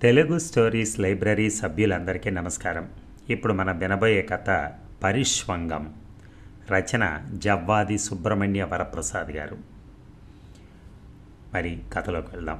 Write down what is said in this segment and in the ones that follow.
Telugu stories library సభ్యులందరికీ నమస్కారం ఇప్పుడు మనం వినబోయే కథ పరిష్వంగం రచన జవ్వాది సుబ్రహ్మణ్య వరప్రసాద్ గారు మరి కథలోకి వెళ్దాం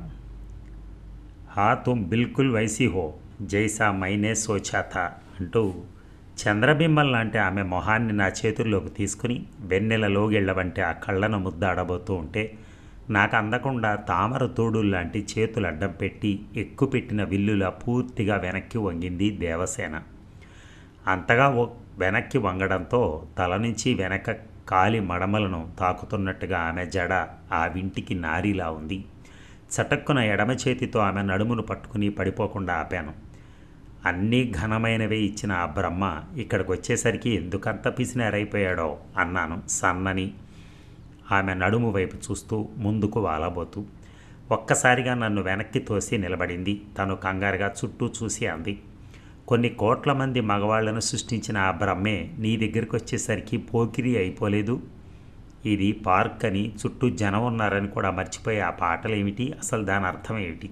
హా తుమ్ బిల్కుల్ వైసీ హో జైసా మైనే సోచా థా అంటూ చంద్రబింబం లాంటి ఆమె మొహాన్ని నా చేతుల్లోకి తీసుకుని వెన్నెల లోగిళ్ళ వంటి ఆ కళ్ళను ముద్దాడబోతూ ఉంటే నాకు అందకుండా తామర తోడులు లాంటి చేతులు అడ్డం పెట్టి ఎక్కుపెట్టిన విల్లులా పూర్తిగా వెనక్కి వంగింది దేవసేన అంతగా ఓ వెనక్కి వంగడంతో తల నుంచి వెనక కాలి మడమలను తాకుతున్నట్టుగా ఆమె జడ ఆ వింటికి నారిలా ఉంది చటక్కున ఎడమ చేతితో ఆమె నడుమును పట్టుకుని పడిపోకుండా ఆపాను అన్నీ ఘనమైనవే ఇచ్చిన ఆ బ్రహ్మ ఇక్కడికి వచ్చేసరికి ఎందుకంత పిసినారైపోయాడో అన్నాను సన్నని ఆమె నడుము వైపు చూస్తూ ముందుకు వాలబోతూ ఒక్కసారిగా నన్ను వెనక్కి తోసి నిలబడింది తను కంగారుగా చుట్టూ చూసి అంది కొన్ని కోట్ల మంది మగవాళ్లను సృష్టించిన ఆ బ్రహ్మే నీ దగ్గరికి వచ్చేసరికి పోకిరి అయిపోలేదు ఇది పార్క్ అని చుట్టూ జనం ఉన్నారని కూడా మర్చిపోయి ఆ పాటలు ఏమిటి అసలు దాని అర్థం ఏమిటి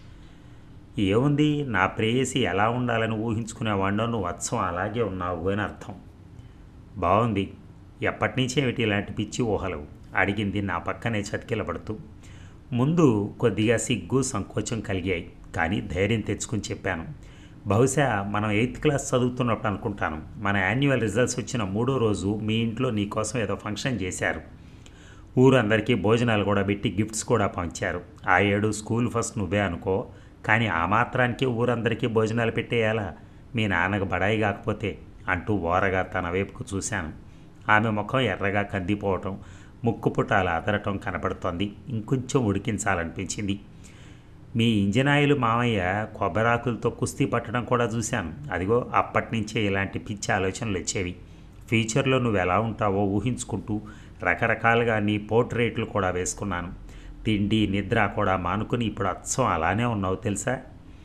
ఏముంది నా ప్రేయసి ఎలా ఉండాలని ఊహించుకునేవాడినో నువ్వు అచ్చం అలాగే ఉన్నావు అని అర్థం బాగుంది ఎప్పటి నుంచి ఏమిటి ఇలాంటి పిచ్చి ఊహలు అడిగింది నా పక్కనే చతికిలబడుతూ ముందు కొద్దిగా సిగ్గు సంకోచం కలిగాయి కానీ ధైర్యం తెచ్చుకుని చెప్పాను బహుశా మనం ఎయిత్ క్లాస్ చదువుతున్నప్పుడు అనుకుంటాను మన యాన్యువల్ రిజల్ట్స్ వచ్చిన మూడో రోజు మీ ఇంట్లో నీ కోసం ఏదో ఫంక్షన్ చేశారు ఊరందరికీ భోజనాలు కూడా పెట్టి గిఫ్ట్స్ కూడా పంచారు ఆ ఏడు స్కూల్ ఫస్ట్ నువ్వే అనుకో కానీ ఆ మాత్రానికి ఊరందరికీ భోజనాలు పెట్టేయాలా మీ నాన్నకు బడాయి కాకపోతే అంటూ ఓరగా తన వైపుకు చూశాను ఆమె ముఖం ఎర్రగా కందిపోవటం ముక్కు పుటాలు అదరటం కనపడుతోంది ఇంకొంచెం ఉడికించాలనిపించింది మీ ఇంజనాయిలు మామయ్య కొబ్బరాకులతో కుస్తీ పట్టడం కూడా చూశాను అదిగో అప్పటి నుంచే ఇలాంటి పిచ్చి ఆలోచనలు వచ్చేవి ఫ్యూచర్లో నువ్వు ఎలా ఉంటావో ఊహించుకుంటూ రకరకాలుగా నీ పోర్ట్రేట్లు కూడా వేసుకున్నాను తిండి నిద్ర కూడా మానుకుని ఇప్పుడు అచ్చం అలానే ఉన్నావు తెలుసా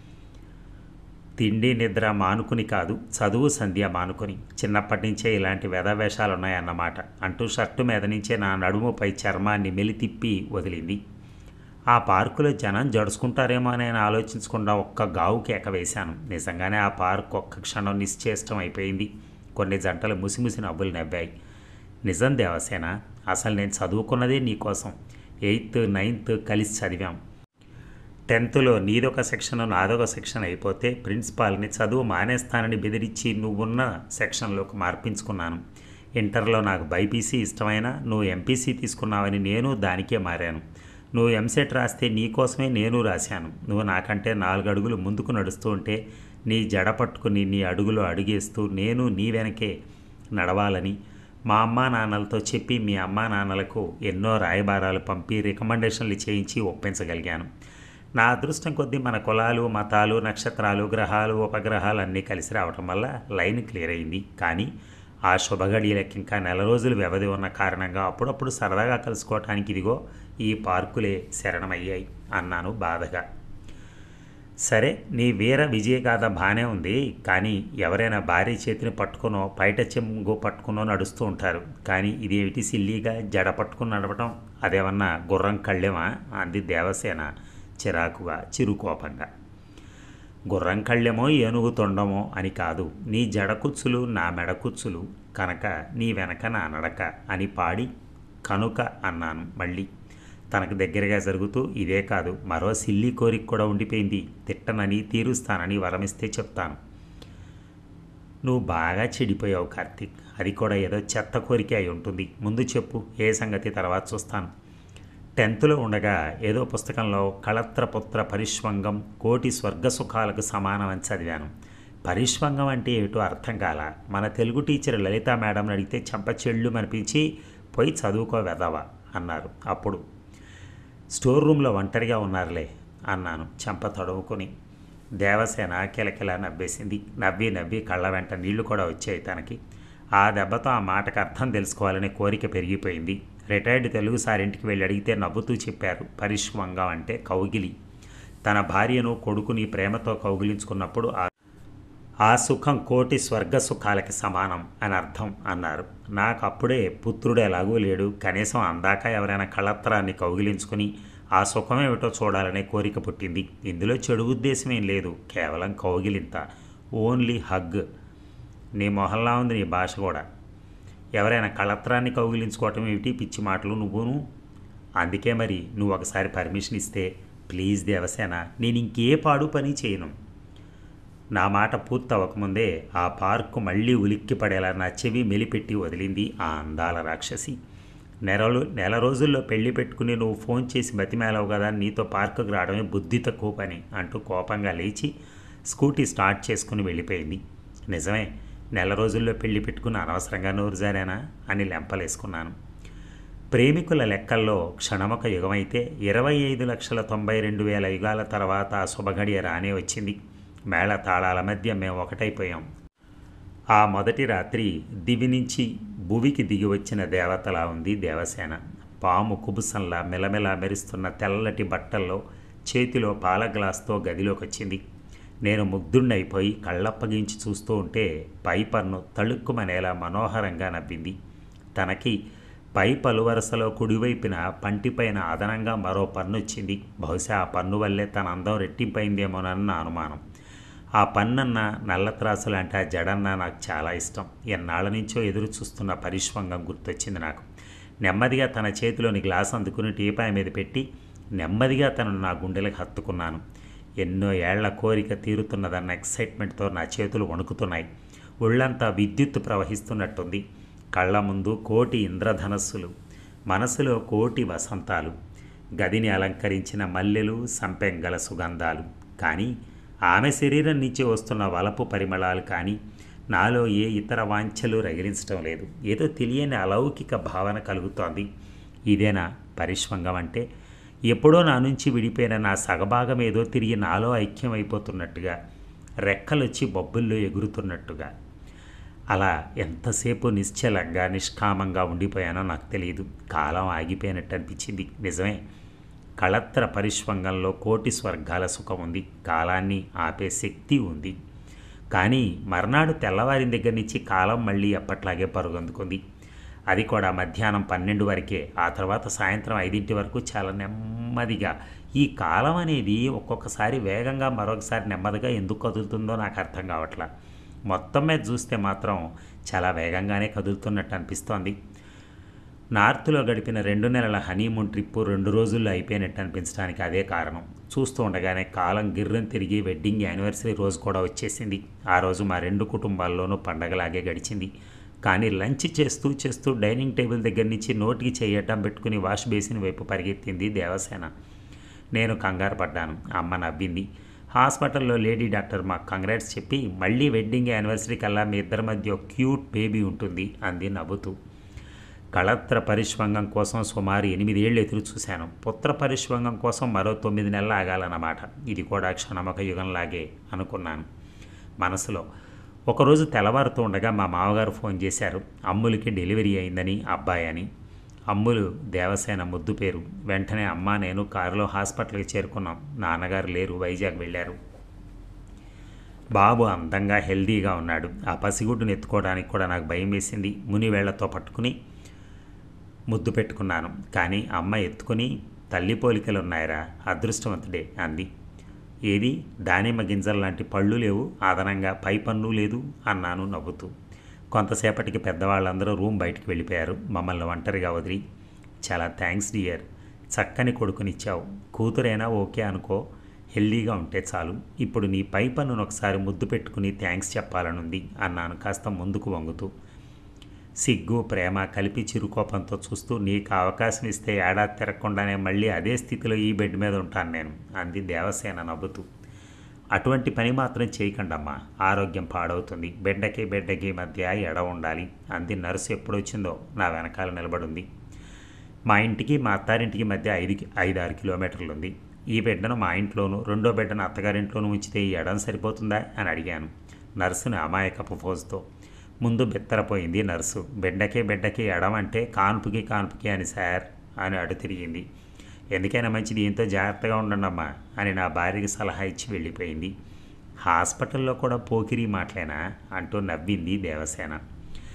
తిండి నిద్ర మానుకుని కాదు చదువు సంధ్య మానుకుని చిన్నప్పటి నుంచే ఇలాంటి వెధవేషాలు ఉన్నాయన్నమాట అంటూ షర్టు మీద నుంచే నా నడుముపై చర్మాన్ని మెలితిప్పి వదిలింది ఆ పార్కులో జనం జడుచుకుంటారేమో అని నేను ఆలోచించకుండా ఒక్క గావు కేక వేశాను నిజంగానే ఆ పార్క్ ఒక్క క్షణం నిశ్చేష్టం అయిపోయింది కొన్ని జంటలు ముసిముసి నవ్వులు నవ్వాయి నిజం దేవసేన అసలు నేను చదువుకున్నదే నీకోసం ఎయిత్ నైన్త్ కలిసి చదివాం టెన్త్లో నీదొక సెక్షన్ నాదొక సెక్షన్ అయిపోతే ప్రిన్సిపాల్ని చదువు మానేస్తానని బెదిరించి నువ్వున్న సెక్షన్లోకి మార్పించుకున్నాను ఇంటర్లో నాకు బైపీసీ ఇష్టమైన నువ్వు ఎంపీసీ తీసుకున్నావని నేను దానికే మారాను నువ్వు ఎంసెట్ రాస్తే నీకోసమే నేను రాశాను నువ్వు నాకంటే నాలుగు అడుగులు ముందుకు నడుస్తూ ఉంటే నీ జడ పట్టుకుని నీ అడుగులో అడుగేస్తూ నేను నీ వెనకే నడవాలని మా అమ్మా నాన్నలతో చెప్పి మీ అమ్మా నాన్నలకు ఎన్నో రాయబారాలు పంపి రికమెండేషన్లు చేయించి ఒప్పించగలిగాను నా అదృష్టం కొద్దీ మన కులాలు మతాలు నక్షత్రాలు గ్రహాలు ఉపగ్రహాలు అన్నీ కలిసి రావటం వల్ల లైన్ క్లియర్ అయింది కానీ ఆ శుభగడియలకి ఇంకా నెల రోజులు వ్యవధి ఉన్న కారణంగా అప్పుడప్పుడు సరదాగా కలుసుకోవటానికి ఇదిగో ఈ పార్కులే శరణమయ్యాయి అన్నాను బాధగా సరే నీ వీర విజయగాథ బాగానే ఉంది కానీ ఎవరైనా భార్య చేతిని పట్టుకునో పైట చెంగు పట్టుకునో నడుస్తూ ఉంటారు కానీ ఇదేమిటి సిల్లీగా జడ పట్టుకుని నడవటం అదేమన్నా గుర్రం కళ్ళెమా అంది దేవసేన చిరాకుగా చిరుకోపంగా గుర్రం కళ్ళెమో ఏనుగు తొండమో అని కాదు నీ జడకుచ్చులు నా మెడకుచ్చులు కనుక నీ వెనక నా నడక అని పాడి కనుక అన్నాను మళ్ళీ తనకు దగ్గరగా జరుగుతూ ఇదే కాదు మరో సిల్లి కోరిక కూడా ఉండిపోయింది తిట్టనని తీరుస్తానని వరమిస్తే చెప్తాను నువ్వు బాగా చెడిపోయావు కార్తీక్ అది కూడా ఏదో చెత్త కోరిక అయి ఉంటుంది ముందు చెప్పు ఏ సంగతి తర్వాత చూస్తాను టెన్త్లో ఉండగా ఏదో పుస్తకంలో కళత్రపుత్ర పరిష్వంగం కోటి స్వర్గ సుఖాలకు సమానం అని చదివాను పరిష్వంగం అంటే ఏమిటో అర్థం కాల మన తెలుగు టీచర్ లలిత మేడం అడిగితే చెంప చెళ్ళు అనిపించి పోయి చదువుకో వెదవా అన్నారు అప్పుడు స్టోర్ రూమ్లో ఒంటరిగా ఉన్నారులే అన్నాను చెంప తడుముకొని దేవసేన కిలకిల నవ్వేసింది నవ్వి నవ్వి కళ్ళ వెంట నీళ్లు కూడా వచ్చాయి తనకి ఆ దెబ్బతో ఆ మాటకు అర్థం తెలుసుకోవాలనే కోరిక పెరిగిపోయింది రిటైర్డ్ తెలుగు సారింటికి వెళ్ళి అడిగితే నవ్వుతూ చెప్పారు పరిష్వంగం అంటే కౌగిలి తన భార్యను కొడుకుని ప్రేమతో కౌగిలించుకున్నప్పుడు ఆ ఆ సుఖం కోటి స్వర్గ సుఖాలకి సమానం అని అర్థం అన్నారు నాకు అప్పుడే పుత్రుడు ఎలాగూ లేడు కనీసం అందాక ఎవరైనా కళత్రాన్ని కౌగిలించుకుని ఆ సుఖమేమిటో చూడాలనే కోరిక పుట్టింది ఇందులో చెడు ఉద్దేశం ఏం లేదు కేవలం కౌగిలింత ఓన్లీ హగ్ నీ మొహల్లా ఉంది నీ భాష కూడా ఎవరైనా కళత్రాన్ని కౌగిలించుకోవటం ఏమిటి పిచ్చి మాటలు నువ్వును అందుకే మరి నువ్వు ఒకసారి పర్మిషన్ ఇస్తే ప్లీజ్ దేవసేన నేను ఇంకే పాడు పని చేయను నా మాట పూర్తి అవ్వకముందే ఆ పార్కు మళ్ళీ ఉలిక్కి పడేలా నా చెవి మెలిపెట్టి వదిలింది ఆ అందాల రాక్షసి నెలలు నెల రోజుల్లో పెళ్లి పెట్టుకుని నువ్వు ఫోన్ చేసి బతిమేలవు కదా నీతో పార్కుకు రావడమే బుద్ధి తక్కువ పని అంటూ కోపంగా లేచి స్కూటీ స్టార్ట్ చేసుకుని వెళ్ళిపోయింది నిజమే నెల రోజుల్లో పెళ్లి పెట్టుకుని అనవసరంగా నోరు జారానా అని లెంపలేసుకున్నాను ప్రేమికుల లెక్కల్లో క్షణమొక యుగమైతే ఇరవై ఐదు లక్షల తొంభై రెండు వేల యుగాల తర్వాత ఆ శుభగడియ రానే వచ్చింది మేళ తాళాల మధ్య మేము ఒకటైపోయాం ఆ మొదటి రాత్రి దివి నుంచి భువికి దిగి వచ్చిన దేవతలా ఉంది దేవసేన పాము కుబుసంలా మెలమెలా మెరుస్తున్న తెల్లటి బట్టల్లో చేతిలో పాల గ్లాస్తో గదిలోకి వచ్చింది నేను ముగ్ధుణ్ణైపోయి కళ్ళప్పగించి చూస్తూ ఉంటే పై పన్ను తళుక్కుమనేలా మనోహరంగా నవ్వింది తనకి పై పలువరసలో కుడివైపున పంటిపైన అదనంగా మరో పన్ను వచ్చింది బహుశా ఆ పన్ను వల్లే తన అందం రెట్టింపైందేమోనన్న నా అనుమానం ఆ పన్నన్న నల్లత్రాసు లాంటి ఆ జడన్న నాకు చాలా ఇష్టం ఎన్నాళ్ళ నుంచో ఎదురు చూస్తున్న పరిష్వంగం గుర్తొచ్చింది నాకు నెమ్మదిగా తన చేతిలోని గ్లాస్ అందుకుని టీపాయ్ మీద పెట్టి నెమ్మదిగా తనను నా గుండెలకు హత్తుకున్నాను ఎన్నో ఏళ్ల కోరిక తీరుతున్నదన్న ఎక్సైట్మెంట్తో నా చేతులు వణుకుతున్నాయి ఒళ్ళంతా విద్యుత్తు ప్రవహిస్తున్నట్టుంది కళ్ళ ముందు కోటి ఇంద్రధనస్సులు మనసులో కోటి వసంతాలు గదిని అలంకరించిన మల్లెలు సంపెంగల సుగంధాలు కానీ ఆమె శరీరం నుంచి వస్తున్న వలపు పరిమళాలు కానీ నాలో ఏ ఇతర వాంఛలు రగిలించడం లేదు ఏదో తెలియని అలౌకిక భావన కలుగుతోంది ఇదేనా పరిష్వంగం అంటే ఎప్పుడో నా నుంచి విడిపోయిన నా సగభాగం ఏదో తిరిగి నాలో ఐక్యమైపోతున్నట్టుగా రెక్కలొచ్చి బొబ్బుల్లో ఎగురుతున్నట్టుగా అలా ఎంతసేపు నిశ్చలంగా నిష్కామంగా ఉండిపోయానో నాకు తెలియదు కాలం ఆగిపోయినట్టు అనిపించింది నిజమే కళత్ర పరిష్వంగంలో కోటి స్వర్గాల సుఖం ఉంది కాలాన్ని ఆపే శక్తి ఉంది కానీ మర్నాడు తెల్లవారిన దగ్గర నుంచి కాలం మళ్ళీ ఎప్పట్లాగే పరుగందుకుంది అది కూడా మధ్యాహ్నం పన్నెండు వరకే ఆ తర్వాత సాయంత్రం ఐదింటి వరకు చాలా నెమ్మదిగా ఈ కాలం అనేది ఒక్కొక్కసారి వేగంగా మరొకసారి నెమ్మదిగా ఎందుకు కదులుతుందో నాకు అర్థం కావట్లా మొత్తం మీద చూస్తే మాత్రం చాలా వేగంగానే కదులుతున్నట్టు అనిపిస్తోంది నార్త్లో గడిపిన రెండు నెలల హనీమూన్ ట్రిప్పు రెండు రోజుల్లో అయిపోయినట్టు అనిపించడానికి అదే కారణం చూస్తూ ఉండగానే కాలం గిర్రం తిరిగి వెడ్డింగ్ యానివర్సరీ రోజు కూడా వచ్చేసింది ఆ రోజు మా రెండు కుటుంబాల్లోనూ పండగలాగే గడిచింది కానీ లంచ్ చేస్తూ చేస్తూ డైనింగ్ టేబుల్ దగ్గర నుంచి నోటికి చేయటం పెట్టుకుని వాష్ బేసిన్ వైపు పరిగెత్తింది దేవసేన నేను కంగారు పడ్డాను అమ్మ నవ్వింది హాస్పిటల్లో లేడీ డాక్టర్ మాకు కంగ్రాట్స్ చెప్పి మళ్ళీ వెడ్డింగ్ యానివర్సరీ కల్లా మీ ఇద్దరి మధ్య ఒక క్యూట్ బేబీ ఉంటుంది అంది నవ్వుతూ కళత్ర పరిష్వంగం కోసం సుమారు ఎనిమిదేళ్ళు ఎదురు చూశాను పుత్ర పరిష్వంగం కోసం మరో తొమ్మిది నెలలు ఆగాలన్నమాట ఇది కూడా క్షణమొక యుగంలాగే అనుకున్నాను మనసులో ఒకరోజు తెల్లవారుతూ ఉండగా మా మామగారు ఫోన్ చేశారు అమ్ములకి డెలివరీ అయిందని అబ్బాయి అని అమ్ములు దేవసేన ముద్దు పేరు వెంటనే అమ్మ నేను కారులో హాస్పిటల్కి చేరుకున్నాం నాన్నగారు లేరు వైజాగ్ వెళ్ళారు బాబు అందంగా హెల్దీగా ఉన్నాడు ఆ పసిగుడ్డును ఎత్తుకోవడానికి కూడా నాకు భయం వేసింది ముని వేళ్లతో పట్టుకుని ముద్దు పెట్టుకున్నాను కానీ అమ్మ ఎత్తుకుని తల్లి పోలికలు ఉన్నాయరా అదృష్టవంతుడే అంది ఏది దానిమ్మ గింజలు లాంటి పళ్ళు లేవు అదనంగా పై పన్ను లేదు అన్నాను నవ్వుతూ కొంతసేపటికి పెద్దవాళ్ళందరూ రూమ్ బయటికి వెళ్ళిపోయారు మమ్మల్ని ఒంటరిగా వదిలి చాలా థ్యాంక్స్ డియర్ చక్కని కొడుకునిచ్చావు కూతురైనా ఓకే అనుకో హెల్దీగా ఉంటే చాలు ఇప్పుడు నీ పై పన్నును ఒకసారి ముద్దు పెట్టుకుని థ్యాంక్స్ చెప్పాలనుంది అన్నాను కాస్త ముందుకు వంగుతూ సిగ్గు ప్రేమ కలిపి చిరుకోపంతో చూస్తూ నీకు అవకాశం ఇస్తే ఏడాది తిరగకుండానే మళ్ళీ అదే స్థితిలో ఈ బెడ్ మీద ఉంటాను నేను అంది దేవసేన నవ్వుతూ అటువంటి పని మాత్రం చేయకండమ్మా ఆరోగ్యం పాడవుతుంది బిడ్డకి బిడ్డకి మధ్య ఎడ ఉండాలి అంది నర్సు ఎప్పుడొచ్చిందో నా వెనకాల నిలబడింది మా ఇంటికి మా అత్తారింటికి మధ్య ఐదు ఐదు ఆరు కిలోమీటర్లు ఉంది ఈ బిడ్డను మా ఇంట్లోనూ రెండో బిడ్డను అత్తగారింట్లోనూ ఉంచితే ఈ ఎడం సరిపోతుందా అని అడిగాను నర్సుని అమాయకపు ఫోజుతో ముందు బెత్తరపోయింది నర్సు బిడ్డకి బిడ్డకి ఎడం అంటే కాన్పుకి కాన్పుకి అని సార్ అని అడు తిరిగింది ఎందుకైనా మంచిది ఎంతో జాగ్రత్తగా ఉండండి అమ్మా అని నా భార్యకి సలహా ఇచ్చి వెళ్ళిపోయింది హాస్పిటల్లో కూడా పోకిరి మాటలేనా అంటూ నవ్వింది దేవసేన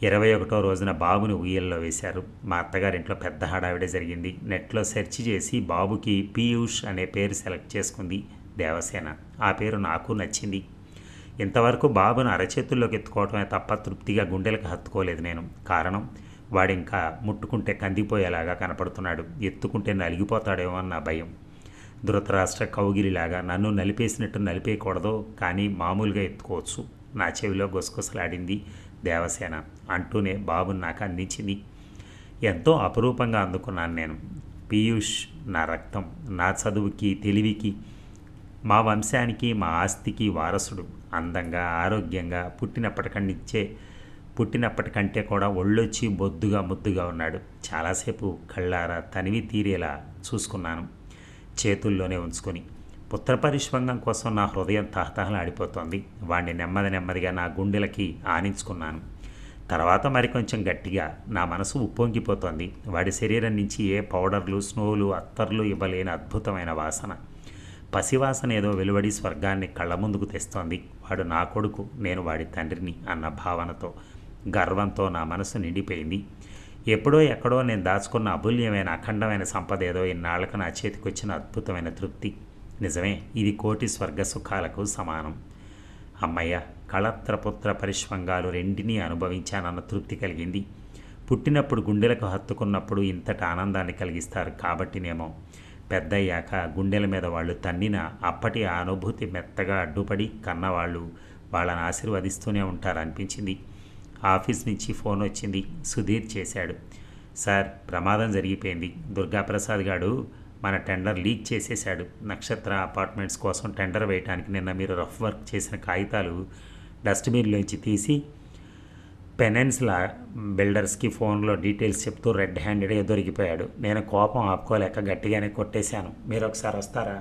ఇరవై ఒకటో రోజున బాబుని ఉయ్యల్లో వేశారు మా అత్తగారింట్లో పెద్ద హడావిడి జరిగింది నెట్లో సెర్చ్ చేసి బాబుకి పీయూష్ అనే పేరు సెలెక్ట్ చేసుకుంది దేవసేన ఆ పేరు నాకు నచ్చింది ఇంతవరకు బాబును అరచేతుల్లోకి ఎత్తుకోవటమే తప్ప తృప్తిగా గుండెలకు హత్తుకోలేదు నేను కారణం వాడింకా ముట్టుకుంటే కందిపోయేలాగా కనపడుతున్నాడు ఎత్తుకుంటే నలిగిపోతాడేమో అన్న భయం ధృతరాష్ట్ర కౌగిలిలాగా నన్ను నలిపేసినట్టు నలిపేయకూడదు కానీ మామూలుగా ఎత్తుకోవచ్చు నా చెవిలో గుసగుసలాడింది దేవసేన అంటూనే బాబుని నాకు అందించింది ఎంతో అపురూపంగా అందుకున్నాను నేను పీయూష్ నా రక్తం నా చదువుకి తెలివికి మా వంశానికి మా ఆస్తికి వారసుడు అందంగా ఆరోగ్యంగా పుట్టినప్పటికంటే పుట్టినప్పటికంటే కూడా ఒళ్ళొచ్చి బొద్దుగా ముద్దుగా ఉన్నాడు చాలాసేపు కళ్ళారా తనివి తీరేలా చూసుకున్నాను చేతుల్లోనే ఉంచుకొని పుత్రపరిష్వంగం కోసం నా హృదయం తహతహలాడిపోతోంది వాడిని నెమ్మది నెమ్మదిగా నా గుండెలకి ఆనించుకున్నాను తర్వాత మరి కొంచెం గట్టిగా నా మనసు ఉప్పొంగిపోతోంది వాడి శరీరం నుంచి ఏ పౌడర్లు స్నోలు అత్తర్లు ఇవ్వలేని అద్భుతమైన వాసన పసివాసన ఏదో వెలువడి స్వర్గాన్ని కళ్ళ ముందుకు తెస్తోంది వాడు నా కొడుకు నేను వాడి తండ్రిని అన్న భావనతో గర్వంతో నా మనసు నిండిపోయింది ఎప్పుడో ఎక్కడో నేను దాచుకున్న అమూల్యమైన అఖండమైన సంపద ఏదో ఇన్నాళ్లకు నా చేతికొచ్చిన అద్భుతమైన తృప్తి నిజమే ఇది కోటి స్వర్గ సుఖాలకు సమానం అమ్మయ్య కళత్రపుత్ర పరిష్వంగాలు రెండినీ అనుభవించానన్న తృప్తి కలిగింది పుట్టినప్పుడు గుండెలకు హత్తుకున్నప్పుడు ఇంతటి ఆనందాన్ని కలిగిస్తారు కాబట్టినేమో పెద్దయ్యాక గుండెల మీద వాళ్ళు తన్నిన అప్పటి ఆ అనుభూతి మెత్తగా అడ్డుపడి కన్నవాళ్ళు వాళ్ళని ఆశీర్వదిస్తూనే ఉంటారు అనిపించింది ఆఫీస్ నుంచి ఫోన్ వచ్చింది సుధీర్ చేశాడు సార్ ప్రమాదం జరిగిపోయింది దుర్గాప్రసాద్ గారు మన టెండర్ లీక్ చేసేశాడు నక్షత్ర అపార్ట్మెంట్స్ కోసం టెండర్ వేయడానికి నిన్న మీరు రఫ్ వర్క్ చేసిన కాగితాలు డస్ట్బిన్లోంచి తీసి పెనెన్స్లా బిల్డర్స్కి ఫోన్లో డీటెయిల్స్ చెప్తూ రెడ్ హ్యాండెడ్గా దొరికిపోయాడు నేను కోపం ఆపుకోలేక గట్టిగానే కొట్టేశాను మీరు ఒకసారి వస్తారా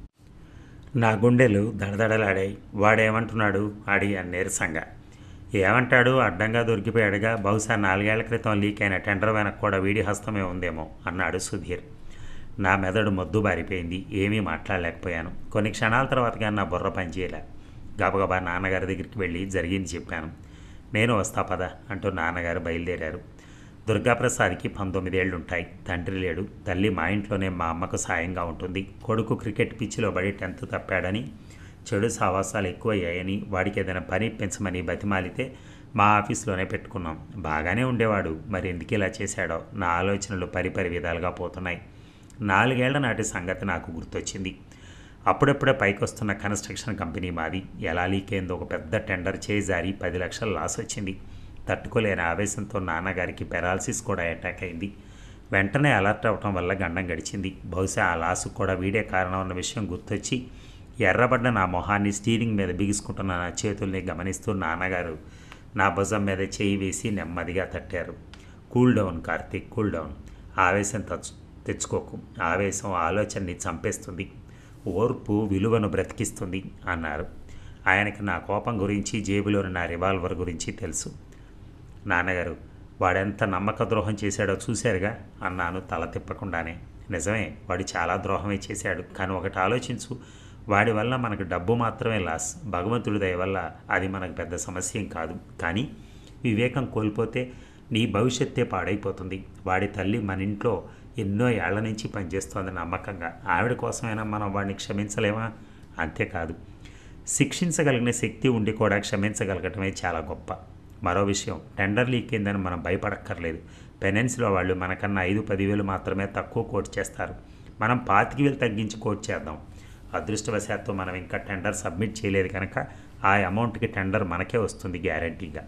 నా గుండెలు దడదడలాడాయి వాడేమంటున్నాడు అడిగాను నీరసంగా ఏమంటాడు అడ్డంగా దొరికిపోయాడుగా బహుశా నాలుగేళ్ల క్రితం లీక్ అయిన టెండర్ వెనక కూడా వీడి హస్తమే ఉందేమో అన్నాడు సుధీర్ నా మెదడు మొద్దు బారిపోయింది ఏమీ మాట్లాడలేకపోయాను కొన్ని క్షణాల తర్వాత కానీ నా బుర్ర పనిచేయలే గబగబా నాన్నగారి దగ్గరికి వెళ్ళి జరిగింది చెప్పాను నేను వస్తా పద అంటూ నాన్నగారు బయలుదేరారు దుర్గాప్రసాద్కి పంతొమ్మిదేళ్లుంటాయి తండ్రి లేడు తల్లి మా ఇంట్లోనే మా అమ్మకు సాయంగా ఉంటుంది కొడుకు క్రికెట్ పిచ్చిలో పడి టెన్త్ తప్పాడని చెడు సావాసాలు ఎక్కువయ్యాయని వాడికి ఏదైనా పని పెంచమని బతిమాలితే మా ఆఫీస్లోనే పెట్టుకున్నాం బాగానే ఉండేవాడు మరి ఎందుకు ఇలా చేశాడో నా ఆలోచనలు పరిపరి విధాలుగా పోతున్నాయి నాలుగేళ్ల నాటి సంగతి నాకు గుర్తొచ్చింది అప్పుడప్పుడే పైకొస్తున్న కన్స్ట్రక్షన్ కంపెనీ మాది ఎలా లీకైందో ఒక పెద్ద టెండర్ చేజారి పది లక్షల లాస్ వచ్చింది తట్టుకోలేని ఆవేశంతో నాన్నగారికి పెరాలసిస్ కూడా అటాక్ అయింది వెంటనే అలర్ట్ అవటం వల్ల గండం గడిచింది బహుశా ఆ లాసు కూడా వీడే కారణం అన్న విషయం గుర్తొచ్చి ఎర్రబడ్డ నా మొహాన్ని స్టీరింగ్ మీద బిగుసుకుంటున్న నా చేతుల్ని గమనిస్తూ నాన్నగారు నా భుజం మీద చేయి వేసి నెమ్మదిగా తట్టారు cool down Karthik cool down ఆవేశం తెచ్చు తెచ్చుకోకు ఆవేశం ఆలోచనని చంపేస్తుంది ఓర్పు విలువను బ్రతికిస్తుంది అన్నారు ఆయనకి నా కోపం గురించి జేబులోని నా రివాల్వర్ గురించి తెలుసు నాన్నగారు వాడెంత నమ్మక ద్రోహం చేశాడో చూశారుగా అన్నాను తల తిప్పకుండానే నిజమే వాడు చాలా ద్రోహమే చేశాడు కానీ ఒకటి ఆలోచించు వాడి వల్ల మనకు డబ్బు మాత్రమే లాస్ భగవంతుడి దయ వల్ల అది మనకు పెద్ద సమస్య ఏం కాదు కానీ వివేకం కోల్పోతే నీ భవిష్యత్తే పాడైపోతుంది వాడి తల్లి మన ఇంట్లో ఎన్నో ఏళ్ల నుంచి పనిచేస్తోంది నమ్మకంగా ఆవిడ కోసమైనా మనం వాడిని క్షమించలేమా అంతేకాదు శిక్షించగలిగిన శక్తి ఉండి కూడా క్షమించగలగటమే చాలా గొప్ప మరో విషయం టెండర్ లీక్ అయిందని మనం భయపడక్కర్లేదు పెనెన్స్లో వాళ్ళు మనకన్నా ఐదు పదివేలు మాత్రమే తక్కువ కోట్ చేస్తారు మనం పాతిక వేలు తగ్గించి కోట్ చేద్దాం అదృష్టవశాత్తు మనం ఇంకా టెండర్ సబ్మిట్ చేయలేదు కనుక ఆ అమౌంట్కి టెండర్ మనకే వస్తుంది గ్యారంటీగా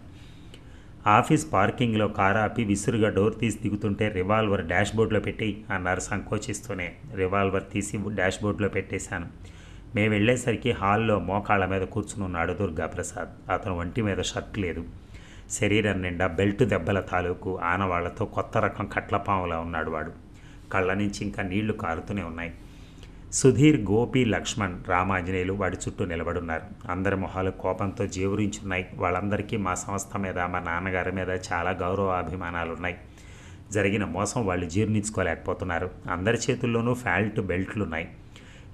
ఆఫీస్ పార్కింగ్లో కారు ఆపి విసురుగా డోర్ తీసి దిగుతుంటే రివాల్వర్ డాష్ బోర్డ్లో పెట్టి అన్నారు సంకోచిస్తూనే రివాల్వర్ తీసి డాష్ బోర్డ్లో పెట్టేశాను మేము వెళ్ళేసరికి హాల్లో మోకాళ్ళ మీద కూర్చుని ఉన్నాడు దుర్గాప్రసాద్ అతను ఒంటి మీద షర్ట్ లేదు శరీరం నిండా బెల్ట్ దెబ్బల తాలూకు ఆనవాళ్లతో కొత్త రకం కట్లపాములా ఉన్నాడు వాడు కళ్ళ నుంచి ఇంకా నీళ్లు కారుతూనే ఉన్నాయి సుధీర్ గోపి లక్ష్మణ్ రామాంజనేయులు వాడి చుట్టూ నిలబడున్నారు అందరి మొహాలు కోపంతో జేవురించున్నాయి వాళ్ళందరికీ మా సంస్థ మీద మా నాన్నగారి మీద చాలా గౌరవాభిమానాలు ఉన్నాయి జరిగిన మోసం వాళ్ళు జీర్ణించుకోలేకపోతున్నారు అందరి చేతుల్లోనూ ఫ్యాల్ట్ బెల్ట్లు ఉన్నాయి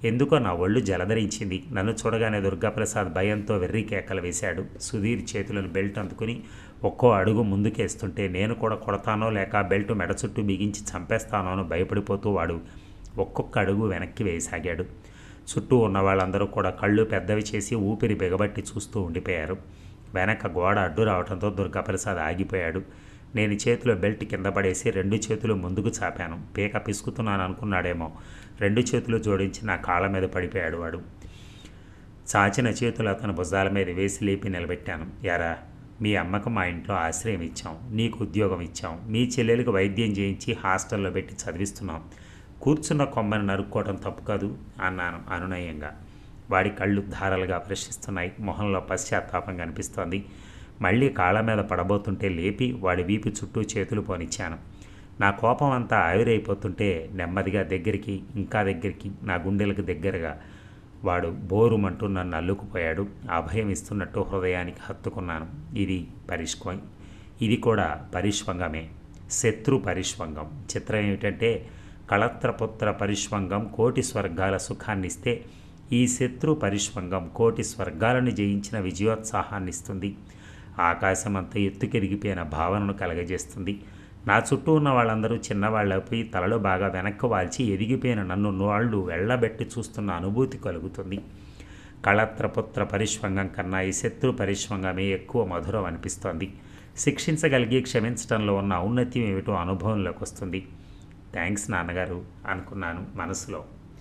ఎందుకో నా ఒళ్ళు జలధరించింది నన్ను చూడగానే దుర్గాప్రసాద్ భయంతో వెర్రి కేకలు వేశాడు సుధీర్ చేతులను బెల్ట్ అందుకుని ఒక్కో అడుగు ముందుకేస్తుంటే నేను కూడా కొడతానో లేక బెల్ట్ మెడ చుట్టూ బిగించి చంపేస్తానో అని భయపడిపోతూ వాడు ఒక్కొక్క అడుగు వెనక్కి వేయసాగాడు చుట్టూ ఉన్న వాళ్ళందరూ కూడా కళ్ళు పెద్దవి చేసి ఊపిరి బిగబట్టి చూస్తూ ఉండిపోయారు వెనక గోడ అడ్డు రావడంతో దుర్గాప్రసాద్ ఆగిపోయాడు నేను చేతిలో బెల్ట్ కింద పడేసి రెండు చేతులు ముందుకు చాపాను పీక పిసుకుతున్నాను అనుకున్నాడేమో రెండు చేతులు జోడించి నా కాళ్ళ మీద పడిపోయాడు వాడు చాచిన చేతులు అతని భుజాల మీద వేసి లేపి నిలబెట్టాను యారా మీ అమ్మకు మా ఇంట్లో ఆశ్రయం ఇచ్చాం నీకు ఉద్యోగం ఇచ్చాం మీ చెల్లెలకు వైద్యం చేయించి హాస్టల్లో పెట్టి చదివిస్తున్నాం కూర్చున్న కొమ్మని నరుక్కోవడం తప్పు కాదు అన్నాను అనునయంగా వాడి కళ్ళు ధారలుగా ప్రశ్నిస్తున్నాయి మొహంలో పశ్చాత్తాపం కనిపిస్తోంది మళ్ళీ కాళ్ళ మీద పడబోతుంటే లేపి వాడి వీపు చుట్టూ చేతులు పోనిచ్చాను నా కోపం అంతా ఆవిరైపోతుంటే నెమ్మదిగా దగ్గరికి ఇంకా దగ్గరికి నా గుండెలకు దగ్గరగా వాడు బోరుమంటూ నన్ను అల్లుకుపోయాడు అభయం ఇస్తున్నట్టు హృదయానికి హత్తుకున్నాను ఇది పరిష్వ ఇది కూడా పరిష్వంగమే శత్రు పరిష్వంగం చిత్రం ఏమిటంటే కళత్రపుత్ర పరిష్వంగం కోటి స్వర్గాల సుఖాన్నిస్తే ఈ శత్రు పరిష్వంగం కోటి స్వర్గాలను జయించిన విజయోత్సాహాన్ని ఇస్తుంది ఆకాశమంతా ఎత్తుకెరిగిపోయిన భావనను కలగజేస్తుంది నా చుట్టూ ఉన్న వాళ్ళందరూ చిన్నవాళ్ళపై తలలో బాగా వెనక్కి వాల్చి ఎదిగిపోయిన నన్ను నోళ్ళు వెళ్ళబెట్టి చూస్తున్న అనుభూతి కలుగుతుంది కళత్రపుత్ర పరిష్వంగం కన్నా ఈ శత్రు పరిష్వంగమే ఎక్కువ మధురం అనిపిస్తోంది శిక్షించగలిగి క్షమించడంలో ఉన్న ఔన్నత్యం ఏమిటో అనుభవంలోకి వస్తుంది థ్యాంక్స్ నాన్నగారు అనుకున్నాను మనసులో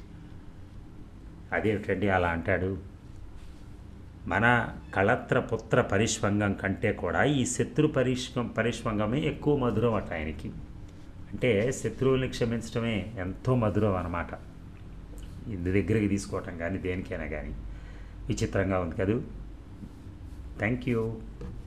అదేమిటండి అలా అంటాడు మన కళత్ర పుత్ర పరిష్వంగం కంటే కూడా ఈ శత్రు పరిష్వం పరిష్వంగమే ఎక్కువ మధురం అట ఆయనకి అంటే శత్రువుల్ని క్షమించడమే ఎంతో మధురం అన్నమాట ఇందు దగ్గరికి తీసుకోవటం కానీ దేనికైనా కానీ విచిత్రంగా ఉంది కదూ థ్యాంక్ యూ